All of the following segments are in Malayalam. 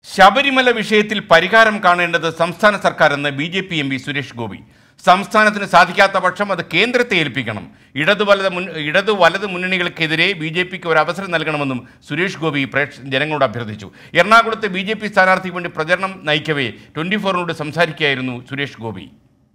ശബരിമല വിഷയത്തിൽ പരിഹാരം കാണേണ്ടത് സംസ്ഥാന സർക്കാർ എന്ന് B J P M P Suresh Gopi സംസ്ഥാനത്തിന് സാധിക്കാത്ത പക്ഷം അത് കേന്ദ്രത്തെ ഏൽപ്പിക്കണം ഇടതു വലത് മുൻ ഇടതു വലത് മുന്നണികൾക്കെതിരെ ബി ജെ പിക്ക് ഒരു അവസരം നൽകണമെന്നും സുരേഷ് ഗോപി പ്രേക്ഷ ജനങ്ങളോട് അഭ്യർത്ഥിച്ചു എറണാകുളത്ത് ബി ജെ പി സ്ഥാനാർത്ഥിക്ക് വേണ്ടി പ്രചരണം നയിക്കവേ ട്വന്റി ഫോറിനോട് സംസാരിക്കുകയായിരുന്നു സുരേഷ് ഗോപി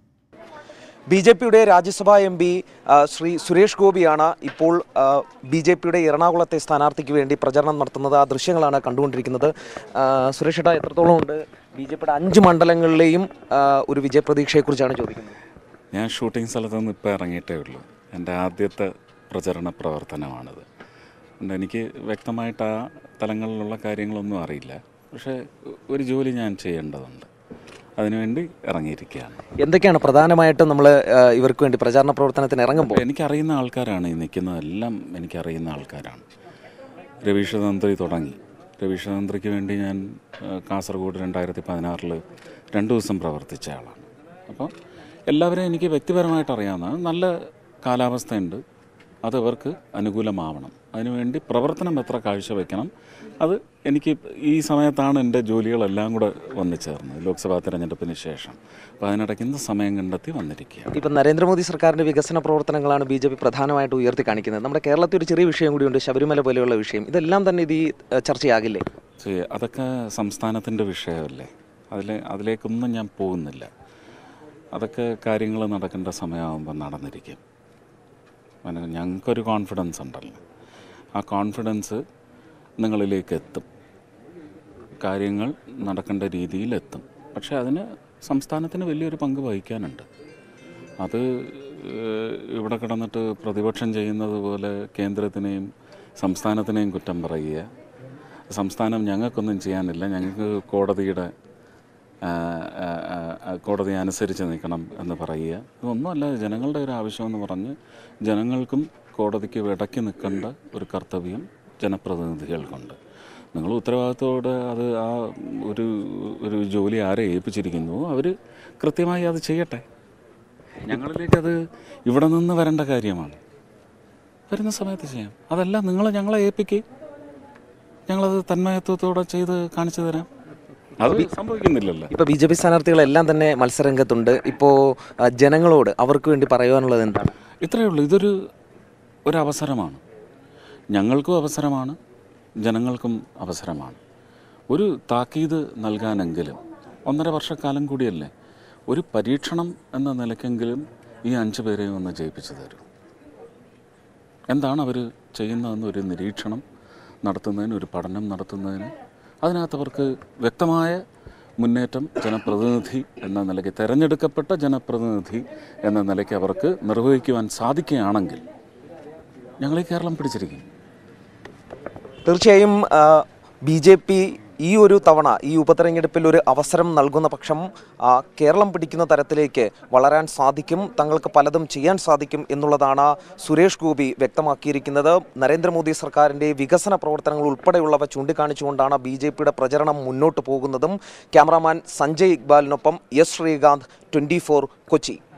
ബി ജെ പിയുടെ രാജ്യസഭാ എം പി ശ്രീ സുരേഷ് ഗോപിയാണ് ഇപ്പോൾ ബി ജെ പിയുടെ എറണാകുളത്തെ സ്ഥാനാർത്ഥിക്ക് വേണ്ടി പ്രചരണം നടത്തുന്നത് ആ ദൃശ്യങ്ങളാണ് കണ്ടുകൊണ്ടിരിക്കുന്നത് ആ, സുരേഷ് ഏട്ടാ എത്രത്തോളം ഉണ്ട് ബി ജെ പിയുടെ അഞ്ച് മണ്ഡലങ്ങളിലെയും ആ, ഒരു വിജയപ്രതീക്ഷയെക്കുറിച്ചാണ് ചോദിക്കുന്നത് ഞാൻ ഷൂട്ടിംഗ് സ്ഥലത്ത് നിന്ന് ഇപ്പോൾ ഇറങ്ങിയിട്ടേ ഉള്ളൂ എൻ്റെ ആദ്യത്തെ പ്രചരണ പ്രവർത്തനമാണിത് അതുകൊണ്ട് എനിക്ക് വ്യക്തമായിട്ട് ആ തലങ്ങളിലുള്ള കാര്യങ്ങളൊന്നും അറിയില്ല പക്ഷേ ഒരു ജോലി ഞാൻ ചെയ്യേണ്ടതുണ്ട് അതിനുവേണ്ടി ഇറങ്ങിയിരിക്കുകയാണ് എന്തൊക്കെയാണ് പ്രധാനമായിട്ടും നമ്മൾ ഇവർക്ക് വേണ്ടി പ്രചാരണ പ്രവർത്തനത്തിന് ഇറങ്ങുമ്പോൾ എനിക്കറിയുന്ന ആൾക്കാരാണ് ഈ നിൽക്കുന്നതെല്ലാം എനിക്കറിയുന്ന ആൾക്കാരാണ് രവീഷ തന്ത്രി തുടങ്ങി രവീഷ തന്ത്രിക്ക് വേണ്ടി ഞാൻ ആ, കാസർഗോഡ് രണ്ടായിരത്തി പതിനാറിൽ രണ്ട് ദിവസം പ്രവർത്തിച്ച ആളാണ് അപ്പോൾ എല്ലാവരെയും എനിക്ക് വ്യക്തിപരമായിട്ട് അറിയാവുന്ന നല്ല കാലാവസ്ഥയുണ്ട് അത് അവർക്ക് അനുകൂലമാവണം അതിനുവേണ്ടി പ്രവർത്തനം എത്ര കാഴ്ചവെക്കണം അത് എനിക്ക് ഈ സമയത്താണ് എൻ്റെ ജോലികളെല്ലാം കൂടെ വന്നു ചേർന്നത് ലോക്സഭാ തിരഞ്ഞെടുപ്പിന് ശേഷം അപ്പോൾ അതിനിടയ്ക്ക് ഇന്ന് സമയം കണ്ടെത്തി വന്നിരിക്കുകയാണ് ഇപ്പം നരേന്ദ്രമോദി സർക്കാരിന്റെ വികസന പ്രവർത്തനങ്ങളാണ് ബി ജെ പി പ്രധാനമായിട്ട് ഉയർത്തി കാണിക്കുന്നത് നമ്മുടെ കേരളത്തിൽ ഒരു ചെറിയ വിഷയം കൂടിയുണ്ട് ശബരിമല പോലെയുള്ള വിഷയം ഇതെല്ലാം തന്നെ ഇത് ഈ ഏഹ്, ചർച്ചയാകില്ലേ ശരി, അതൊക്കെ സംസ്ഥാനത്തിൻ്റെ വിഷയമല്ലേ അതിലെ അതിലേക്കൊന്നും ഞാൻ പോകുന്നില്ല അതൊക്കെ കാര്യങ്ങൾ നടക്കേണ്ട സമയമാകുമ്പോൾ നടന്നിരിക്കും അങ്ങനെ ഞങ്ങൾക്കൊരു കോൺഫിഡൻസ് ഉണ്ടല്ലോ ആ കോൺഫിഡൻസ് നിങ്ങളിലേക്ക് എത്തും കാര്യങ്ങൾ നടക്കേണ്ട രീതിയിൽ എത്തും പക്ഷേ അതിന് സംസ്ഥാനത്തിന് വലിയൊരു പങ്ക് വഹിക്കാനുണ്ട് അത് ഏഹ്, ഇവിടെ കിടന്നിട്ട് പ്രതിപക്ഷം ചെയ്യുന്നത് പോലെ കേന്ദ്രത്തിനെയും സംസ്ഥാനത്തിനെയും കുറ്റം പറയുക സംസ്ഥാനം ഞങ്ങൾക്കൊന്നും ചെയ്യാനില്ല ഞങ്ങൾക്ക് കോടതിയുടെ ആ, ആ, ആ, ആ, കോടതി അനുസരിച്ച് നിൽക്കണം എന്ന് പറയുക ഇതൊന്നുമല്ല ജനങ്ങളുടെ ഒരു ആവശ്യമെന്ന് പറഞ്ഞ് ജനങ്ങൾക്കും കോടതിക്ക് ഇടയ്ക്ക് നിൽക്കേണ്ട ഒരു കർത്തവ്യം ജനപ്രതിനിധികൾക്കുണ്ട് നിങ്ങൾ ഉത്തരവാദിത്തോടെ അത് ആ ഒരു ഒരു ജോലി ആരെ ഏൽപ്പിച്ചിരിക്കുന്നു അവർ കൃത്യമായി അത് ചെയ്യട്ടെ ഞങ്ങളിലേക്കത് ഇവിടെ നിന്ന് വരേണ്ട കാര്യമാണ് വരുന്ന സമയത്ത് ചെയ്യാം അതല്ല നിങ്ങൾ ഞങ്ങളെ ഏൽപ്പിക്കുക ഞങ്ങളത് തന്മയത്വത്തോടെ ചെയ്ത് കാണിച്ചു തരാം അത് സംഭവിക്കുന്നില്ലല്ലോ ഇപ്പൊ ബി ജെ പി സ്ഥാനാർത്ഥികളെല്ലാം തന്നെ മത്സരരംഗത്തുണ്ട് ഇപ്പോൾ ജനങ്ങളോട് അവർക്ക് വേണ്ടി പറയുവാനുള്ളത് എന്താണ് ഇത്രയേ ഉള്ളൂ ഇതൊരു ഒരു അവസരമാണ് ഞങ്ങൾക്കും അവസരമാണ് ജനങ്ങൾക്കും അവസരമാണ് ഒരു താക്കീത് നൽകാനെങ്കിലും ഒന്നര വർഷക്കാലം കൂടിയല്ലേ ഒരു പരീക്ഷണം എന്ന നിലയ്ക്കെങ്കിലും ഈ അഞ്ച് പേരെയും ഒന്ന് ജയിപ്പിച്ചു തരും എന്താണ് അവർ ചെയ്യുന്നതെന്ന് ഒരു നിരീക്ഷണം നടത്തുന്നതിന് ഒരു പഠനം നടത്തുന്നതിന് അതിനകത്ത് അവർക്ക് വ്യക്തമായ മുന്നേറ്റം ജനപ്രതിനിധി എന്ന നിലയ്ക്ക് തിരഞ്ഞെടുക്കപ്പെട്ട ജനപ്രതിനിധി എന്ന നിലയ്ക്ക് അവർക്ക് നിർവഹിക്കുവാൻ സാധിക്കുകയാണെങ്കിൽ ഞങ്ങൾ ഈ കേരളം പിടിച്ചിരിക്കും തീർച്ചയായും ബി ജെ പി ഈ ഒരു തവണ ഈ ഉപതെരഞ്ഞെടുപ്പിൽ ഒരു അവസരം നൽകുന്ന പക്ഷം ആ, കേരളം പിടിക്കുന്ന തരത്തിലേക്ക് വളരാൻ സാധിക്കും തങ്ങൾക്ക് പലതും ചെയ്യാൻ സാധിക്കും എന്നുള്ളതാണ് സുരേഷ് ഗോപി വ്യക്തമാക്കിയിരിക്കുന്നത് നരേന്ദ്രമോദി സർക്കാരിൻ്റെ വികസന പ്രവർത്തനങ്ങൾ ഉൾപ്പെടെയുള്ളവ ചൂണ്ടിക്കാണിച്ചുകൊണ്ടാണ് ബി ജെ പിയുടെ പ്രചരണം മുന്നോട്ട് പോകുന്നതും ക്യാമറാമാൻ സഞ്ജയ് ഇക്ബാലിനൊപ്പം എസ് ശ്രീകാന്ത് ട്വൻറ്റി കൊച്ചി